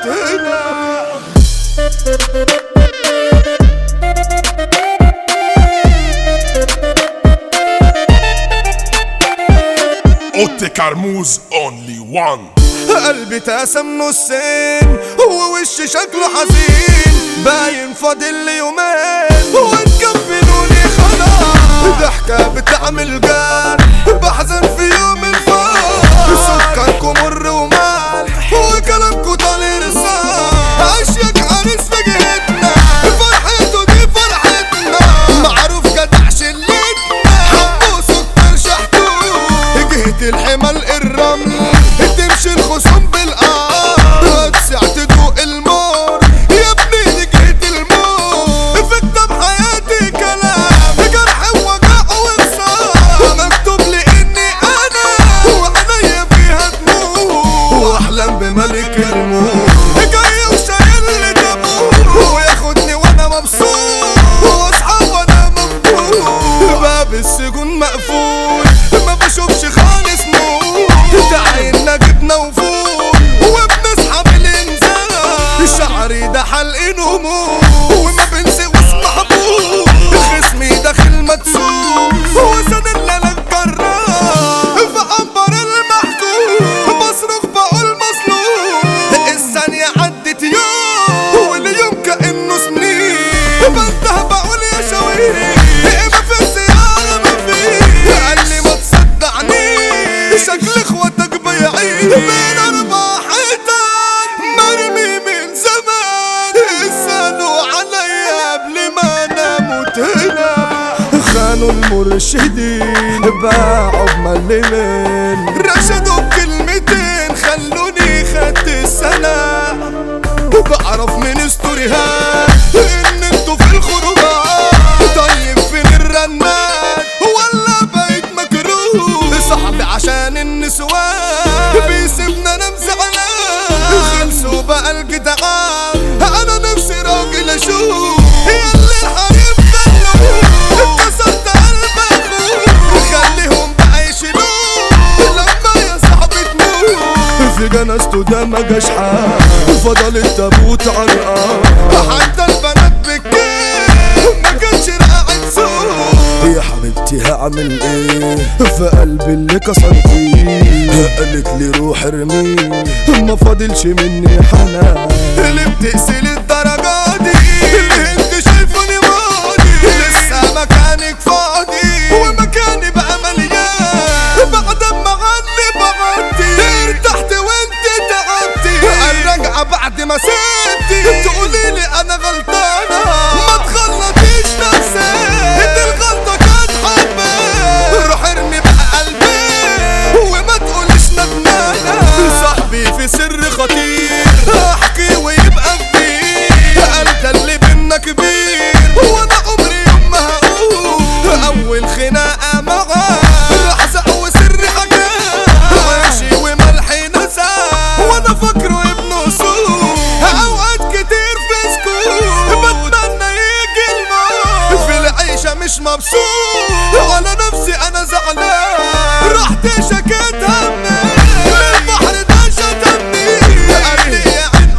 اموت هنا اوتي كرموز اونلي وان قلبي تقسم نصين هو وش شكله حزين باين فاضل لي يومين وتكفلوني خلاص ضحكة بتعمل جرح بحزن في يوم الفرح سكركم مر ومالح وكلامكم طالع رصاص اشيك عريس في جهتنا فرحته دي فرحتنا معروف جدع شلتنا حبه سكر شحتوه جهة الحمل الرمل تمشي الخصوم بالقار تسع تدوق المر يا ابني دي جهة الموت في كتاب حياتي كلام جرح ووجع وانصار مكتوب لي اني انا وعينيا فيها دموع واحلم بملك الموت جاي وشايل لي دموع وياخدني وانا مبسوط واصحى وانا مبسوط باب السجون مقفول ما بشوفش خالص نور تعينا جبنا وفول وبنسحب الانسان شعري ده حلق نمور وما بنسى واسم محبوب خصمي داخل مدسوق وسند لك جرار في عنبر المحكوم بصرخ بقول مظلوم الثانية عدت يوم واليوم كأنه سنين بنده بقول يا شويري ما في السيارة ما في قال لي ما تصدقني شكل اخواتك بيعين بين اربع حيطان مرمي من زمان اسألوا عليا قبل ما انا اموت هنا خانوا المرشدين باعوا بملمين رشدوا بكلمتين خلوني خدت السنة بعرف من ستوريهات ان انتوا في الخروجات طيب فين الرنات ولا بقيت مكروه صاحبي عشان النسوان بيسيبنا انا مزعلان خلصوا بقى الجدعان انا نفسي راجل اشوف ياللي الحريم خلوه كسرت قلب اخوه خليهم بقى يشيلوه لما يا صاحبي تموت في جنازته ده ما جاش حد فضل التابوت عرقان حتى البنات بالكيف ما كانش راعي صوت يا حبيبتي هعمل ايه في قلبي اللي كسرتيه قالت لي روح ارميه ما فاضلش مني حنان اللي بتقسل الدرجة دي اللي انت شايفوني ماضي لسه مكانك فاضي ومكاني بقى مليان بعد ما غني بغطي ارتحت وانت تعبتي الرجعة بعد ما سبتي تقولي لي انا غلطانة ما تغلطيش نفسك دي الغلطة كانت حبة روح ارمي بقى قلبي وما تقوليش ندمانة صاحبي في سر خطير احكي ويبقى كبير قال ده اللي بينا كبير وانا عمري يوم ما هقول اول خناقة معاه راح زق وسر حكاه ماشي وملحي نسى وانا فاكره ابن اصول اوقات كتير في سكوت بتمنى يجي الموت في العيشة مش مبسوط على نفسي انا زعلان رحت شكيت همي البحر ده شتمني قال لي يا عين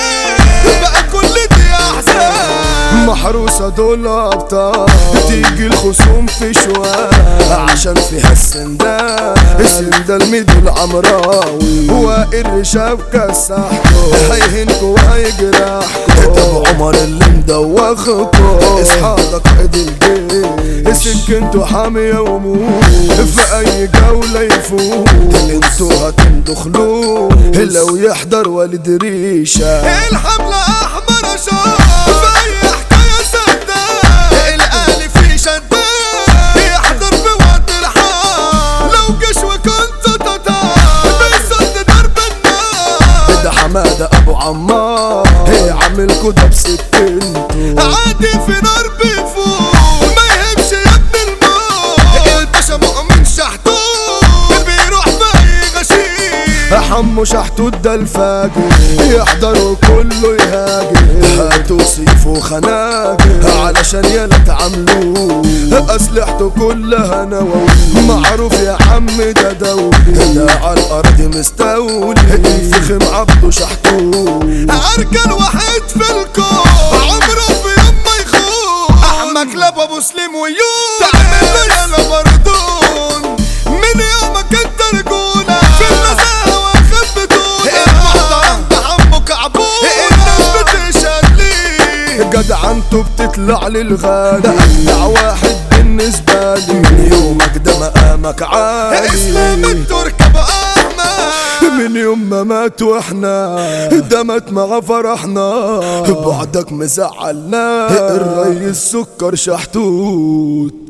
امي بقى كل دي احزان محروسة دول ابطال تيجي الخصوم في شوال عشان فيها السندال السندال ميدو العمراوي وائل شبكة سحكو هيهنكو وهيجرحكو طب عمر اللي مدوخكو اصحابك قد الجيش سكنتو حامية وموت في اي جولة يفوت انتوا هتندخلوه لو يحضر والد ريشة الحملة احمر اشار في اي حكاية سداد الالي في شداد يحضر في وقت الحال لو جيش وكنت تتار بيصد درب النار ده حمادة ابو عمار هي عامل كده بسكنته عادي في نار بيفوق ما يهمش يا ابن الموت الباشا مؤمن شحتوت بيروح في اي غشيم عمو شحتوت ده الفاجر يحضروا كله يهاجر هاتوا سيف وخناجر علشان يلا تعاملوه اسلحته كلها نواوي معروف يا عم ده دولي ده على الارض مستولي الفخم عبده شحتوت ارجل واحد في الكون عمره في يوم ما يخون احمد كلاب ابو سليم ويوم تعمل له يا مردون من يومك انت رجولة في النزاهة واخد بطولة المحترم ده عمو كعبون الناس بتشهد ليه جدع انتو بتطلع للغالي ابدع واحد بالنسبة لي من يومك ده مقامك عالي اسلام تركب احمد من يوم ما مات واحنا ده مات مع فرحنا بعدك مزعلنا الريس سكر شحتوت